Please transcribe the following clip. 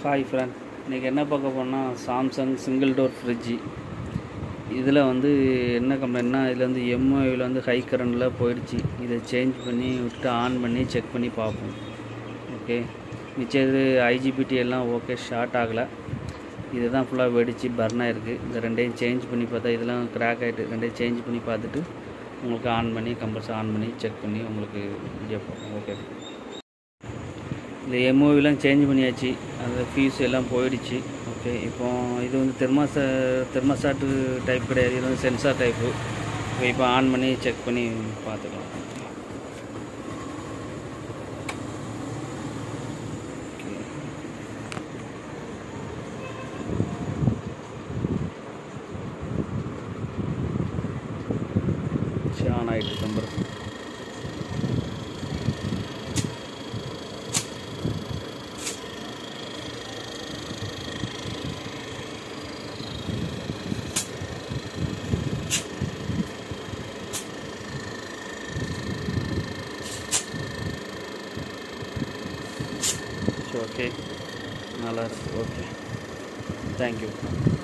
hi friend இன்றைக்கி என்ன பார்க்க போனால் சாம்சங் சிங்கிள் டோர் ஃப்ரிட்ஜி இதில் வந்து என்ன கம்ப்ளைண்ட்னா இதில் வந்து எம்ஓவில் வந்து ஹை கரண்டில் போயிடுச்சு இதை சேஞ்ச் பண்ணி விட்டு ஆன் பண்ணி செக் பண்ணி பார்ப்போம் ஓகே மிச்சம் இது ஐஜிபிடி எல்லாம் ஓகே ஷார்ட் ஆகலை இதுதான் ஃபுல்லாக வெடிச்சு பர்ன் ஆயிருக்கு இந்த ரெண்டையும் சேஞ்ச் பண்ணி பார்த்தா இதெல்லாம் கிராக் ஆகிட்டு ரெண்டையும் சேஞ்ச் பண்ணி பார்த்துட்டு உங்களுக்கு ஆன் பண்ணி கம்பல்சரி ஆன் பண்ணி செக் பண்ணி உங்களுக்கு வீடியோ பார்ப்போம் ஓகே இந்த எம்ஓவிலாம் சேஞ்ச் பண்ணியாச்சு அந்த ஃபீஸ் எல்லாம் போயிடுச்சு ஓகே இப்போ இது வந்து தெர்மாச தெர்மாசாட்டு டைப் கிடையாது இது வந்து சென்சார் டைப்பு இப்போ இப்போ ஆன் பண்ணி செக் பண்ணி பார்த்துக்கலாம் சரி ஆன் ஆகிட்டு நம்பர் சரி ஓகே நல்லா இருக்கு ஓகே தேங்க்யூ